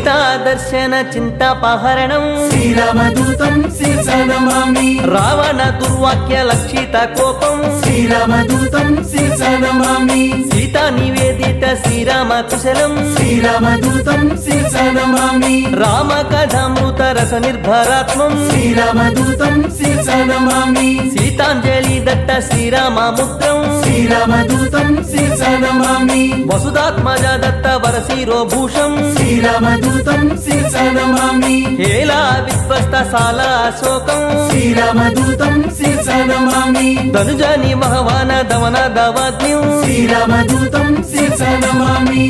సీతా దర్శన చింతాపహరణం శ్రీరామదూతం శిరసా నమామి రావణ దుర్వాక్య లక్షిత కోపం శ్రీరామదూతం శిరసా నమామి సీతా నివేదిత శ్రీరామ కుశలం శ్రీరామదూతం శిరసా నమామి రామ కథామృత రస నిర్భరాత్మం శ్రీరామదూతం శిరసా నమామి సీతాంజలి దత్త శ్రీరామ ముద్రం శ్రీరామదూతం శిరసా నమామి వసుదాత్మజ దత్త వరశీరో భూషం శ్రీరామదూతం శిరసా నమామి హేలా విశ్వస్త సాల అశోకం శ్రీరామదూతం శిరసా నమామి ధనుజని మహవాన దవన దవాగ్న్యం శ్రీరామదూతం శిరసా నమామి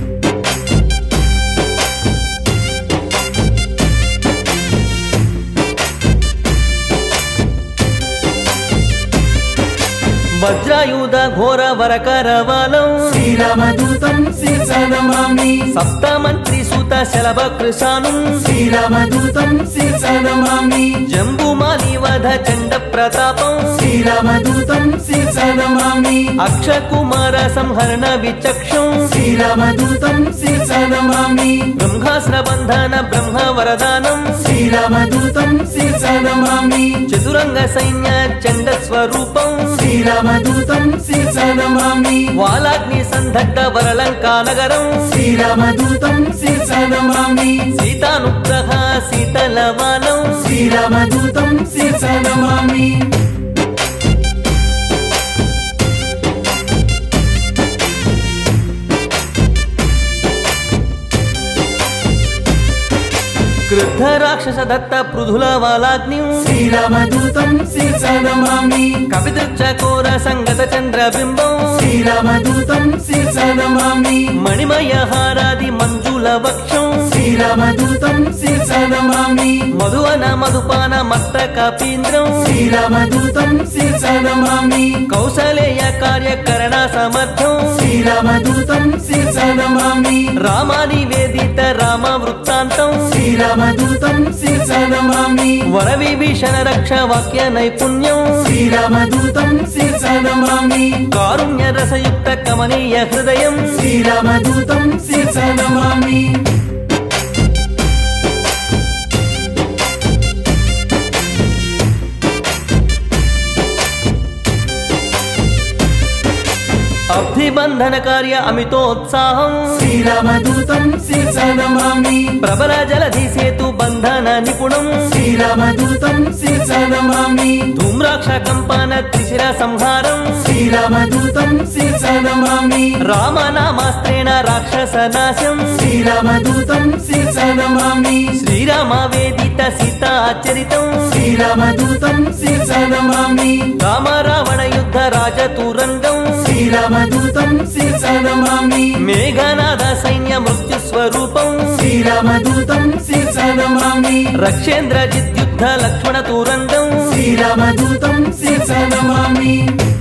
వజ్రాయుధ ఘోర వరకరవాలం శ్రీరామదూతం శిరసా నమామి సప్త మంత్రి సూత శలభ కృషాను శ్రీరామదూతం శిరసా నమామి జంబుమాలి వధ చండ ప్రతాపం శ్రీరామదూతం శిరసా నమామి అక్ష కుమార సంహరణ విచక్షం శ్రీరామదూతం శిరసా నమామి బ్రహ్మాస్త్ర బంధన బ్రహ్మ వరదానం శ్రీరామదూతం శిరసా నమామి చతురంగ సైన్య చండ స్వరూపం శ్రీరామదూతం శిరసా నమామి వాలాగ్ని సందగ్ధ వరలంకా నగరం శ్రీరామదూతం శిరసా నమామి సీతానుగ్రహ శీతలవానం శ్రీరామదూతం శిరసా నమామి క్రుద్ధ రాక్షస దత్త పృథుల వాలాగ్ని శ్రీరామదూతం శిరసా నమామి కవిదృక్ష కోర సంగత చంద్ర బింబం శ్రీరామదూతం శిరసా నమామి మణిమయ హారాది మంజుల వక్షం శ్రీరామదూతం శిరసా నమామి మధువన మధుపాన మస్తక పీంద్రం శ్రీరామదూతం శిరసా నమామి కౌసలేయ కార్యకరణ సమర్థం శ్రీరామదూతం శిరసా నమామి రామాని వేదిత రామ వృత్తాంతం శ్రీరామదూతం శిరసా నమామి వర విభీషణ రక్ష వాక్య నైపుణ్యం శ్రీరామదూతం శిరసా నమామి కారుణ్య రసయుక్త కమనీయ హృదయం శ్రీరామదూతం శిరసా నమామి అబ్ధిబంధన కార్య అమితోత్సాహం శ్రీరామదూతం శిరసా నమామి ప్రబల జలధి సేతు బంధన నిపుణం శ్రీరామదూతం శిరసా నమామి ధూమ్రాక్ష కంపన త్రిశిర సంహారం శ్రీరామదూతం శిరసా నమామి రామనామాస్త్రేణ రాక్షస నాశం శ్రీరామదూతం శిరసా నమామి శ్రీరామ వేదిత సీతాచరితం శ్రీరామదూతం శిరసా నమామి రామ రావణ యుద్ధ రాజతురంగం శ్రీరామదూతం శిరసా నమామి మేఘనాద సైన్య మృత్యు స్వరూపం శ్రీరామదూతం శిరసా నమామి రక్షేంద్ర జిద్యుద్ధ లక్ష్మణ తురంగం శ్రీరామదూతం శిరసా నమామి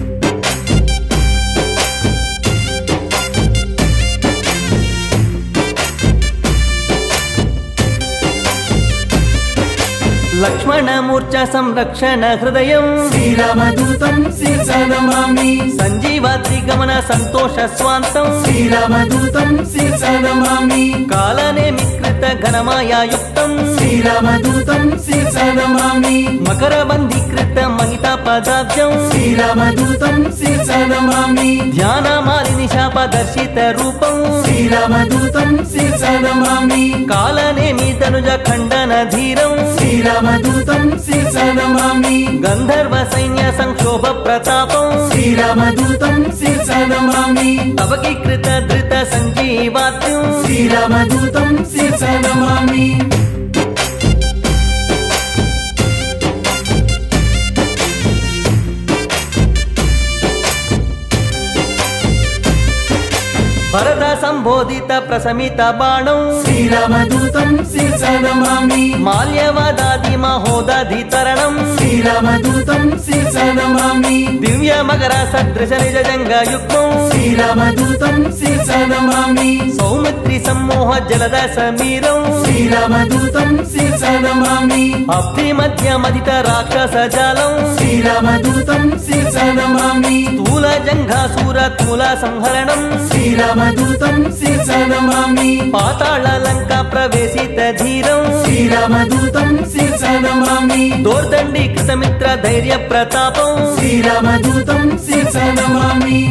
లక్ష్మణ మూర్ఛ సంరక్షణ హృదయం శ్రీరామదూతం శిరసా నమామి సంజీవాద్రి గమన సంతోష స్వాంతం శ్రీరామదూతం శిరసా నమామి కాలనేమికృత ఘనమాయాయుక్తం శ్రీరామదూతం శిరసా నమామి మకర బంధీకృత మహిత పదాబ్జం శ్రీరామదూతం శిరసా నమామి ధ్యాన మాలిని శాప దర్శిత రూపం శ్రీరామదూతం శిరసా నమామి కాలనేమి తనుజ ఖండన ధీరం శ్రీరామదూతం శిరసా నమామి గంధర్వ సైన్య సంక్షోభ ప్రతాపం శ్రీరామదూతం శిరసా నమామి తవకీకృత ధృత సంజీవాద్యం శ్రీరామదూతం శిరసా నమామి భరత సంబోధిత ప్రసమిత బాణం శ్రీరామదూతం శిరసా నమామి మాల్యవదాది మహోదధితరణం శ్రీరామదూతం శిరసా నమామి దివ్య మకర సదృశ నిజ జంగయుక్తం శ్రీరామదూతం శిరసా నమామి సౌమిత్రి సమ్మోహ జలద సమీరం శ్రీరామదూతం శిరసా నమామి అబ్ధి మధ్య మదిత రాక్షస జాలం శ్రీరామదూతం శిరసా నమామి స్థూల జంఘాసూర తుల సంహరణం శ్రీరామ శ్రీరామదూతం శిరస నమామి పాతాళ లంక ప్రవేశిత ధీరం శ్రీరామదూతం శిరస నమామి దోర్దండి కృతమిత్ర ధైర్య ప్రతాపం శ్రీరామదూతం శిరస నమామి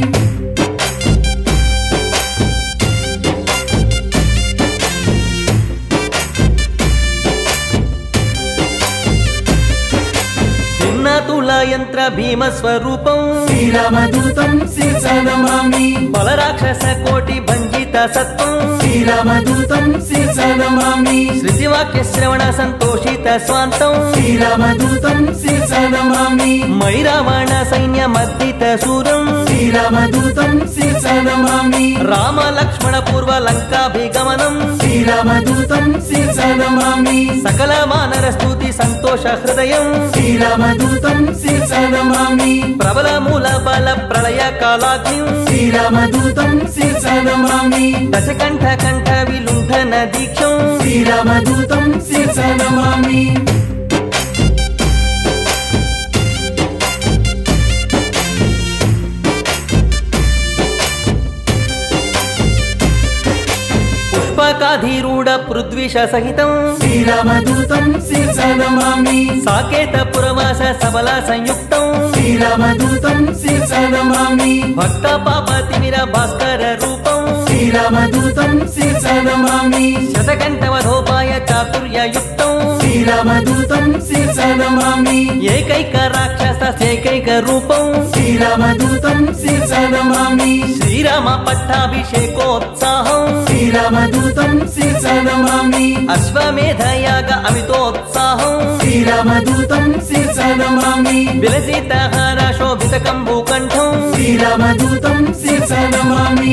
భిన్నతుల యంత్ర భీమ స్వరూపం శ్రీరామదూతం శిరస నమామి బలరాక్షస కోటి భంజిత సత్వం శ్రీరామదూతం శిరస నమామి శృతివాక్య శ్రవణ సంతోషిత స్వాంతం శ్రీరామదూతం శిరస నమామి మై రావణ సైన్య మర్దిత శూరం శ్రీరామదూతం శిరస నమామి రామ లక్ష్మణ పూర్వ లంకాభిగమనం శ్రీరామదూతం శిరస నమామి సకల మానర స్తుతి సంతోష హృదయం శ్రీరామదూతం శిరస నమామి ప్రబల మూల బల ప్రళయ కాలాగ్నిం శ్రీరామదూతం శిరస నమామి దశకంఠ కంఠ విలుంఠన దీక్షం శ్రీరామదూతం శిరస నమామి పుష్పకాధీరూఢ పృథ్వీష సహితం శ్రీరామదూతం శిరస నమామి సాకేత పురవాస సబల సంయుక్తం శ్రీరామదూతం శిరస నమామి భక్త పాప తిమిర భాస్కర రూపం శ్రీరామదూతం శిరస నమామి శతకంఠవధోపాయ చాతుర్యయుక్తం శ్రీరామదూతం శిరస నమామి ఏకైక రాక్షస ఏకైక రూపం శ్రీరామదూతం శిరస నమామి శ్రీరామ పట్టాభిషేకోత్సాహం శ్రీరామదూతం శిరస నమామి అశ్వమేధయాగ అమితోత్సాహం శ్రీరామదూతం శిరస నమామి విలసితహార శోభిత కంబుకంఠం శ్రీరామదూతం శిరస నమామి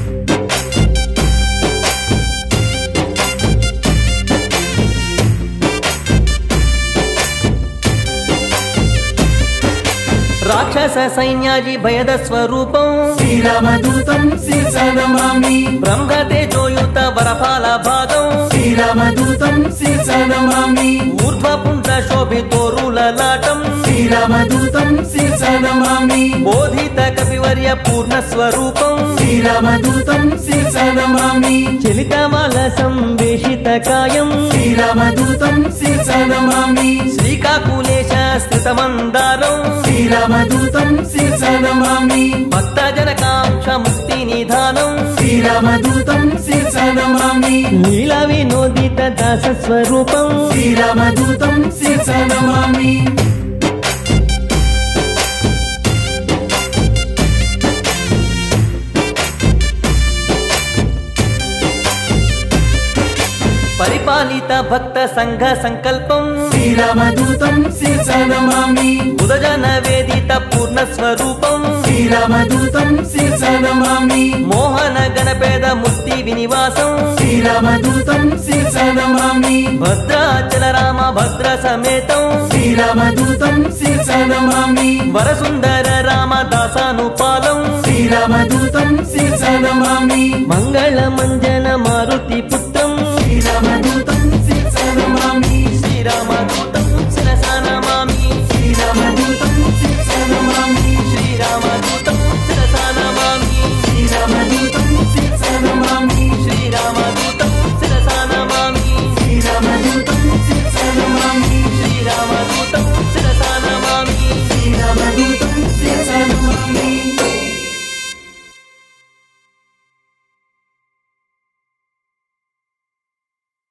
రాక్షస సైన్యాజి భయద స్వరూపం శ్రీరామదూతం శిరస నమామి బ్రహ్మ తేజోయుత వరఫాల భాగం శ్రీరామదూతం శిరస నమామి ఊర్ధ్వ పుండ్ర శోభితోరులలాటం శ్రీరామదూతం శిరస నమామి బోధిత కపివర్య పూర్ణ స్వరూపం శ్రీరామదూతం శిరస నమామి చలితమాల సంవేషిత కాయం శ్రీరామదూతం శిరస నమామి శ్రీకాకులేశ స్థితమందారం శ్రీరామదూతం శిరస నమామి భక్త జనకాంక్ష ముక్తి నిధానం శ్రీరామదూతం శిరస నమామి లీలా వినోదిత దాస స్వరూపం శ్రీరామదూతం శిరస నమామి పరిపాలిత భక్త సంఘ సంకల్పం శ్రీరామదూతం శిరస నమామి బుధజన వేదిత పూర్ణ స్వరూపం శ్రీరామదూతం శిరస నమామి మోహన గణపేద ముక్తి వినివాసం శ్రీరామదూతం శిరస నమామి భద్రాచల రామ భద్ర సమేతం శ్రీరామదూతం శిరస నమామి వరసుందర రామ దాసానుపాలం శ్రీరామదూతం శిరస నమామి మంగళ మంజన మారుతి పుత్ర